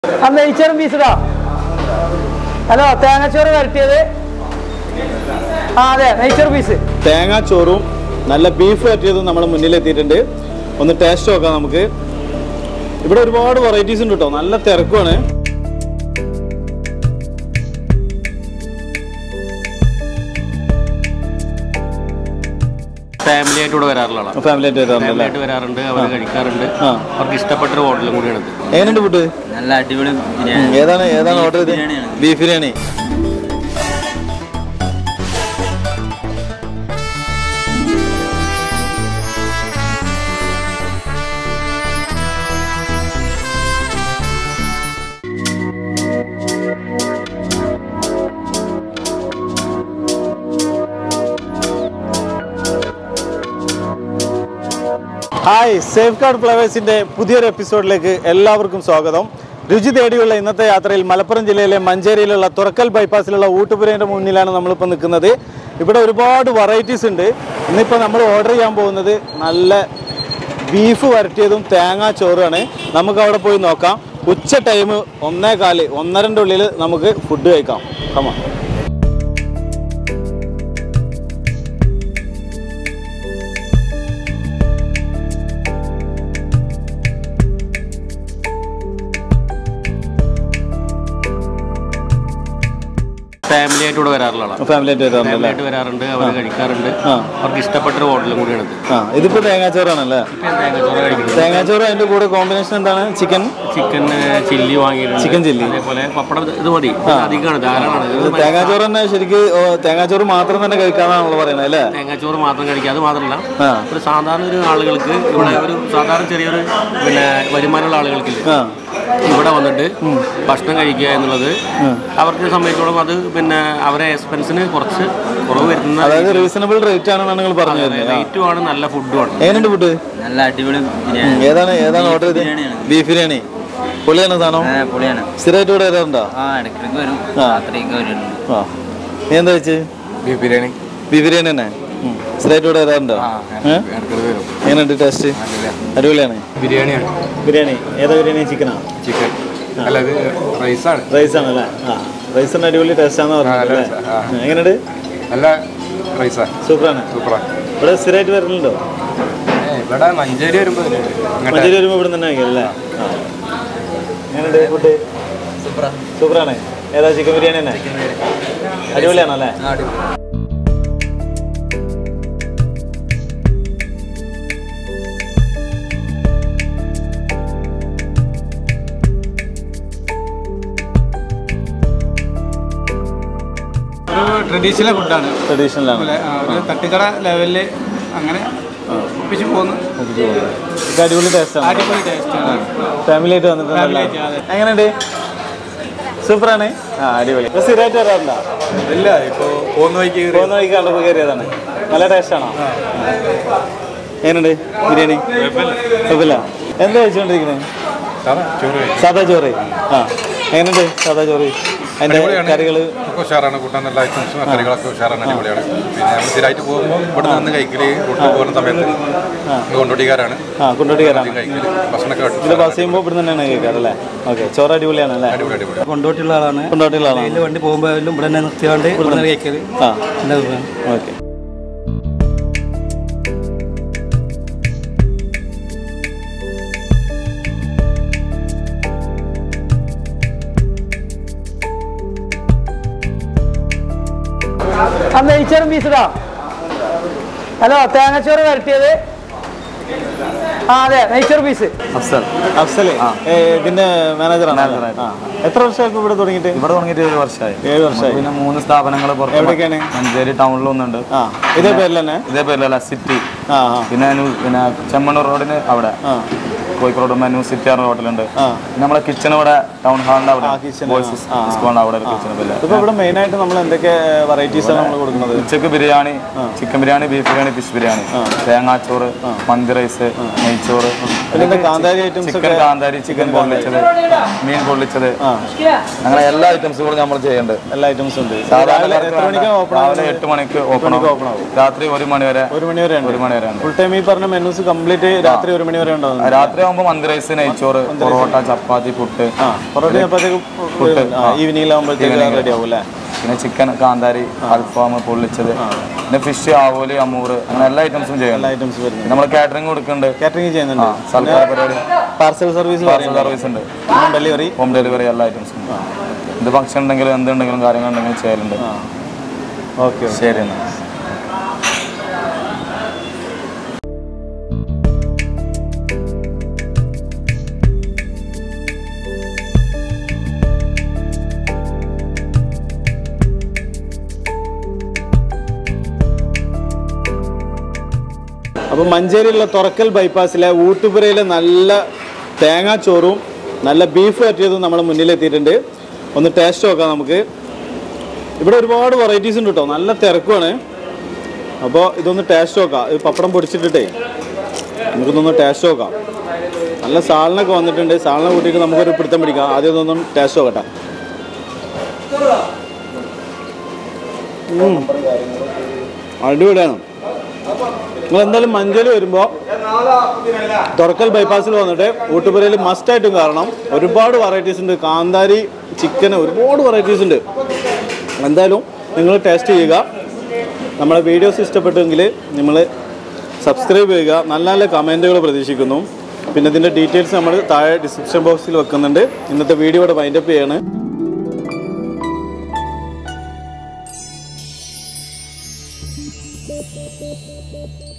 ആ നെയ്ച്ചോറും പീസിടാ ഹലോ തേങ്ങാച്ചോറ് വരട്ടിയത് ആ അതെ നെയ്ച്ചോറ് പീസ് തേങ്ങാച്ചോറും നല്ല ബീഫ് പറ്റിയതും നമ്മുടെ മുന്നിലെത്തിയിട്ടുണ്ട് ഒന്ന് ടേസ്റ്റ് നോക്കാം നമുക്ക് ഇവിടെ ഒരുപാട് വെറൈറ്റീസ് ഉണ്ട് കേട്ടോ നല്ല തിരക്കുമാണ് ഫാമിലി ആയിട്ട് ഇവിടെ വരാറുള്ള ആളാണ് ഫാമിലി ആയിട്ട് ഫാമിലി വരാറുണ്ടല്ലേ ആയിട്ട് വരാറുണ്ട് അവർ കഴിക്കാറുണ്ട് ആ. അവർക്ക് ഇഷ്ടപ്പെട്ട ഒരു ഹോട്ടലും കൂടിയാണ് ഇത് എങ്ങനെയുണ്ട് ഫുഡ് നല്ല അടിപൊളി ബിരിയാണി ഏതാണ് ഏതാണ് ഓർഡർ ചെയ്തത് ബിരിയാണിയാണ്. Beef biryani hi safe guard ഫ്ലവേഴ്സിന്റെ പുതിയൊരു എപ്പിസോഡിലേക്ക് എല്ലാവർക്കും സ്വാഗതം രുചി തേടിയുള്ള ഇന്നത്തെ യാത്രയിൽ മലപ്പുറം ജില്ലയിലെ മഞ്ചേരിയിലുള്ള തുറക്കൽ ബൈപ്പാസിലുള്ള ഊട്ടുപുരേൻ്റെ മുന്നിലാണ് നമ്മളിപ്പോൾ നിൽക്കുന്നത് ഇവിടെ ഒരുപാട് വെറൈറ്റീസ് ഉണ്ട് ഇന്നിപ്പോൾ നമ്മൾ ഓർഡർ ചെയ്യാൻ പോകുന്നത് നല്ല ബീഫ് വരട്ടിയതും തേങ്ങാ ചോറുമാണ് നമുക്ക് അവിടെ പോയി നോക്കാം ഉച്ച ടൈം ഒന്നേ കാല് ഒന്നരൻ്റെ ഉള്ളിൽ നമുക്ക് ഫുഡ് കഴിക്കാം കമാ ഫാമിലി ആയിട്ട് ഇവിടെ വരാറുള്ള ആളാണ് ഫാമിലി ആയിട്ട് ഫാമിലി വരാറുണ്ടല്ലേ ആയിട്ട് വരാറുണ്ട് അവർ കഴിക്കാറുണ്ട് ആ. അവർക്ക് ഇഷ്ടപ്പെട്ട ഒരു ഹോട്ടലും കൂടിയാണ് ഇത് ആ ഇതിപ്പോൾ തേങ്ങാച്ചോറാണല്ലേ ഇപ്പം ഞാൻ തേങ്ങാച്ചോറ് കഴിക്കുന്നത് തേങ്ങാച്ചോറ് അതിൻ്റെ കൂടെ കോമ്പിനേഷൻ എന്താണ് ചിക്കൻ ചിക്കൻ ചില്ലി വാങ്ങിയിട്ടുണ്ട് ചിക്കൻ ചില്ലി. അതേപോലെ പപ്പടം ഇത് മതി ഇത് അധികമാണ് ധാരാളമാണ് ഇത് തേങ്ങാച്ചോറ് തന്നെ ശരിക്ക് ഓ, തേങ്ങാച്ചോറ് മാത്രം തന്നെ കഴിക്കാന്നാണല്ലോ പറയുന്നത് അല്ലേ തേങ്ങാച്ചോറ് മാത്രം കഴിക്കുക അത് മാത്രമല്ല ആ ഒരു സാധാരണ ഒരു ആളുകൾക്ക് ഇവിടെ ഒരു സാധാരണ ചെറിയൊരു പിന്നെ വരുമാനമുള്ള ആളുകൾക്കില്ല ആ ഇവിടെ വന്നിട്ട് ഭക്ഷണം കഴിക്കുക എന്നുള്ളത് അവർക്ക് സംബന്ധിച്ചോളം അത് പിന്നെ അവരെ എക്സ്പെൻസിന് കുറച്ച് കുറവ് വരുന്ന അതായത് റീസണബിൾ റേറ്റ് ആണെന്നാണ് നിങ്ങൾ പറഞ്ഞു തരുന്നത് റേറ്റും ആണ് നല്ല ഫുഡുമാണ് എങ്ങനെയുണ്ട് ഫുഡ് നല്ല അടിപൊളി ബിരിയാണി ഏതാണ് ഏതാണ് ഓർഡർ ചെയ്തത് ബിരിയാണിയാണ്. ബീഫ് ബിരിയാണി പൊളിയാണ് സാധനം ആ, പൊളിയാണ് സ്ഥിരമായിട്ട് ഇവിടെ വരാറുണ്ടോ ആ ഇടയ്ക്കിടയ്ക്ക് വരും ആ. രാത്രിയൊക്കെ വരുന്നുണ്ട് ആ നീ എന്താ വെച്ച് ബീഫ് ബിരിയാണി ബീഫ് ബിരിയാണി തന്നെ ഉം. സ്ഥിരമായിട്ട് ഇവിടെ വരാറുണ്ടോ ഏ? ഇടയ്ക്കിടെ വരും എങ്ങനെയുണ്ട് ടേസ്റ്റ് അടിപൊളിയാണ് ബിരിയാണിയാണ് ബിരിയാണി ഏതാ ബിരിയാണി ചിക്കനാ ചിക്കൻ അല്ല ഇത് റൈസാണ് റൈസ് ആണല്ലേ ആ റൈസിന് അടിപൊളി ടേസ്റ്റ് ആണെന്ന് പറഞ്ഞത് നല്ല അല്ലേ taste ആ. ഉം. എങ്ങനെയുണ്ട് നല്ല റൈസാണ് സൂപ്പറാണ് സൂപ്പറാണ് ഇവിടെ സ്ഥിരമായിട്ട് വരുന്നുണ്ടോ ഇവിടെ മഞ്ചേരി വരുമ്പോൾ ഇങ്ങോട്ട് മഞ്ചേരി വരുമ്പോൾ ഇവിടെ തന്നെ കഴിക്കാം അല്ലേ ആ. എങ്ങനെയുണ്ട് ഫുഡ് സൂപ്പറാണ് ഏതാ ചിക്കൻ ബിരിയാണി തന്നെ അടിപൊളിയാണോ അല്ലേ ഒരു ട്രഡീഷണൽ ഫുഡാണ് ട്രഡീഷണൽ ആണ് ഒരു തട്ടുകട ലെവലില് അങ്ങനെ ഒപ്പിച്ച് പോകുന്നു ഇത് അടിപൊളി ടേസ്റ്റ് ആണ് അടിപൊളി ടേസ്റ്റാണ് ഫാമിലി ആയിട്ട് വന്നിട്ടുണ്ടല്ലോ Family ആയിട്ട്, അതെ. എങ്ങനെയുണ്ട് സൂപ്പറാണ് ആ അടിപൊളി ഇപ്പൊ സ്ഥിരമായിട്ട് വരാറുണ്ടോ ഇല്ല ഇപ്പോൾ പോകുന്ന വഴിക്ക് പോകുന്ന വഴിക്ക് കണ്ടപ്പോൾ കയറിയതാണ് നല്ല ടേസ്റ്റ് ആണോ എങ്ങനെയുണ്ട് ബിരിയാണി കുഴപ്പമില്ല എന്താ കഴിച്ചുകൊണ്ടിരിക്കുന്നത് ചോറ് സാദാ ചോറ് ആ എങ്ങനെയുണ്ട് സാദാ ചോറ് അതിന്റെ കറികള് ഒക്കെ ഉഷാറാണ് കൂട്ടാൻ നല്ല ഐറ്റംസും കറികളൊക്കെ ഉഷാറാണ് അടിപൊളിയാണ് പിന്നെ നമ്മൾ സ്ഥിരമായിട്ട് പോകുമ്പോൾ ഇവിടെ നിന്ന് കഴിക്കല് റൂട്ടിൽ പോകുന്ന സമയത്ത് കൊണ്ടോട്ടിക്കാരാണ് ആ കൊണ്ടോട്ടി കയറാം കഴിക്കല് ഭക്ഷണമൊക്കെ ഇത് ബസ് ചെയ്യുമ്പോൾ ഇവിടെ നിന്ന് തന്നെ കേൾക്കാറല്ലേ ഓക്കെ ചോറ് അടിപൊളിയാണ് അല്ലേ അടിപൊളി അടിപൊളി കൊണ്ടോട്ടുള്ള ആളാണ് കൊണ്ടോട്ടിയുള്ള ആളാണ് ഇതിൽ വണ്ടി പോകുമ്പോൾ ഇവിടെ തന്നെ നിർത്തിയാണ്ട് ഇവിടെ നിന്ന് കഴിക്കല് ആ നല്ല അഭിപ്രായം. ഓക്കെ ആ നെയ്ച്ചോറും പീസിടാ ഹലോ തേങ്ങാച്ചോറ് വരട്ടിയത് ആ അതെ നെയ്ച്ചോറ് പീസ് അഫ്സൽ അഫ്സല് ഏ, ഇതിന്റെ മാനേജറാണ് ആ. എത്ര വർഷമായി ഇവിടെ തുടങ്ങിയിട്ട് ഇവിടെ തുടങ്ങിയിട്ട് ഏഴ് വർഷമായി ഏഴ് വർഷമായി പിന്നെ മൂന്ന് സ്ഥാപനങ്ങൾ പുറത്ത് എവിടെയൊക്കെയാണ്? മഞ്ചേരി ടൗണിൽ ഒന്നുണ്ട് ആ ഇതേ പേരിൽ തന്നെ ഇതേ പേരിലല്ല സിറ്റി ആ ആ പിന്നെ ന്യൂ- പിന്നെ ചെമ്മണ്ണൂർ റോഡിന് അവിടെ ആ കോഴിക്കോട് ന്യൂ സിറ്റി ആർ ഹോട്ടലുണ്ട് ആ. പിന്നെ നമ്മളെ കിച്ചൺ ഇവിടെ ടൗൺ ഹാളിന്റെ അവിടെ ആ, kitchen, ബോയ്സ് ആ, ആ. സ്കൂളിന്റെ അവിടെ ഒരു കിച്ചൺ പിന്നെ ഇതിപ്പോ ഇവിടെ മെയിൻ ആയിട്ട് നമ്മൾ എന്തൊക്കെ വെറൈറ്റീസ് ആണ് നമ്മൾ കൊടുക്കുന്നത് ഉച്ചക്ക് biryani chicken biryani beef biryani fish biryani തേങ്ങാച്ചോറ് മന്തി റൈസ് നെയ്ച്ചോറ് പിന്നെ എന്താ കാന്താരി ഐറ്റംസ് ചിക്കൻ ഒക്കെ കാന്താരി ചിക്കൻ പൊള്ളിച്ചത് മീൻ പൊള്ളിച്ചത് ആ അങ്ങനെ എല്ലാ ഐറ്റംസുകളും നമ്മൾ ചെയ്യുന്നുണ്ട് എല്ലാ ഐറ്റംസും ഉണ്ട് രാവിലെ സാധാരണക്കാർക്ക് എത്ര മണിക്കാണ് വേണ്ട. ഓപ്പൺ രാവിലെ എട്ട് മണിക്ക് ഓപ്പൺ മണിക്ക് open ആവും. രാത്രി ഒരു മണി വരെ ഒരു മണി വരെ ഉണ്ട് ഒരു മണി വരെ ഉണ്ട് ഫുൾ ടൈം ഈ പറഞ്ഞ മെനൂസ് കംപ്ലീറ്റ് രാത്രി ഒരു മണി വരെ ഉണ്ടാവും രാത്രി ആകുമ്പോൾ മന്തി റൈസ് നെയ്ച്ചോറ് പൊറോട്ട ചപ്പാത്തി പുട്ട് ആ പൊറോട്ട ചപ്പാത്തിയൊക്കെ ഫുഡ് ഈവനിങ്ങിലാകുമ്പോഴത്തേക്ക് റെഡി ആവും അല്ലേ പിന്നെ ചിക്കൻ കാന്താരി അൽഫാം പൊള്ളിച്ചത് പിന്നെ ഫിഷ് ആവോലി അമൂറ് അങ്ങനെ എല്ലാ ഐറ്റംസും എല്ലാ ചെയ്യുന്നുണ്ട് ഐറ്റംസ് വരുന്നുണ്ട് നമ്മൾ കാറ്ററിംഗ് കൊടുക്കുന്നുണ്ട് കാറ്ററിംഗ് ചെയ്യുന്നുണ്ട് ആ സൽക്കാര പരിപാടി പാർസൽ സർവീസ് പാർസൽ സർവീസ് ഉണ്ട് ഡെലിവറി ഹോം ഡെലിവറി എല്ലാ ഐറ്റംസും ഉണ്ട് എന്ത് ഫംഗ്ഷൻ ഉണ്ടെങ്കിലും എന്തുണ്ടെങ്കിലും കാര്യങ്ങളുണ്ടെങ്കിലും ചെയ്യലുണ്ട് ഓക്കെ ശരി എന്നാ അപ്പോൾ മഞ്ചേരിയിലുള്ള തുറക്കൽ ബൈപ്പാസിലെ ഊട്ടുപുരയിലെ നല്ല തേങ്ങാച്ചോറും നല്ല ബീഫ് പറ്റിയതും നമ്മുടെ മുന്നിലെത്തിയിട്ടുണ്ട് ഒന്ന് ടേസ്റ്റ് നോക്കാം നമുക്ക് ഇവിടെ ഒരുപാട് വെറൈറ്റീസ് ഉണ്ട് കേട്ടോ നല്ല തിരക്കുമാണ് അപ്പോൾ ഇതൊന്ന് ടേസ്റ്റ് നോക്കാം ഇത് പപ്പടം പൊടിച്ചിട്ടിട്ടേ നമുക്കിതൊന്ന് ടേസ്റ്റ് നോക്കാം നല്ല സാളിനൊക്കെ വന്നിട്ടുണ്ട് സാളിനെ കൂട്ടിയിട്ട് നമുക്കൊരു പിടുത്തം പിടിക്കാം ആദ്യം ഇതൊന്നും ടേസ്റ്റ് നോക്കട്ടെ ഉം. അടിപൊളിയാണ് നിങ്ങൾ എന്തായാലും മഞ്ചേരി വരുമ്പോൾ തുറക്കൽ ബൈപ്പാസിൽ വന്നിട്ട് ഊട്ടുപുരയിൽ മസ്റ്റായിട്ടും കാരണം ഒരുപാട് വെറൈറ്റീസ് ഉണ്ട് കാന്താരി ചിക്കൻ ഒരുപാട് വെറൈറ്റീസ് ഉണ്ട് എന്തായാലും നിങ്ങൾ ടേസ്റ്റ് ചെയ്യുക നമ്മളെ വീഡിയോസ് ഇഷ്ടപ്പെട്ടെങ്കിൽ നിങ്ങൾ സബ്സ്ക്രൈബ് ചെയ്യുക നല്ല നല്ല കമൻറ്റുകൾ പ്രതീക്ഷിക്കുന്നു പിന്നെ ഇതിൻ്റെ ഡീറ്റെയിൽസ് നമ്മൾ താഴെ ഡിസ്ക്രിപ്ഷൻ ബോക്സിൽ വെക്കുന്നുണ്ട് ഇന്നത്തെ വീഡിയോ ഇവിടെ വൈൻഡപ്പ് ചെയ്യാണ് Thank you.